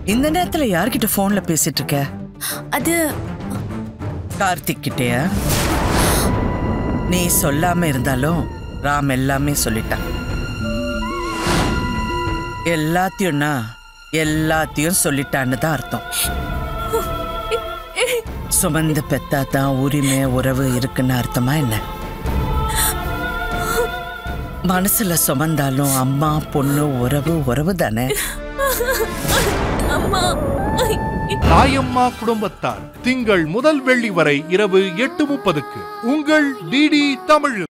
இந்த நேரத்துல யார்கிட்ட போன்ல பேசிட்டு இருக்க அது கார்த்திக் கிட்டயா நீ சொல்லாம இருந்தாலும் ராம் எல்லாமே சொல்லிட்டான் எல்லாத்தையும்னா எல்லாத்தையும் சொல்லிட்டான்னு தான் அர்த்தம் சுமந்த பெத்தா தான் உரிமை உறவு இருக்குன்னு அர்த்தமா என்ன மனசுல சுமந்தாலும் அம்மா பொண்ணு உறவு உறவு தானே அம்மா தாயம்மா குடும்பத்தார் திங்கள் முதல் வெள்ளி வரை இரவு எட்டு முப்பதுக்கு உங்கள் டிடி தமிழ்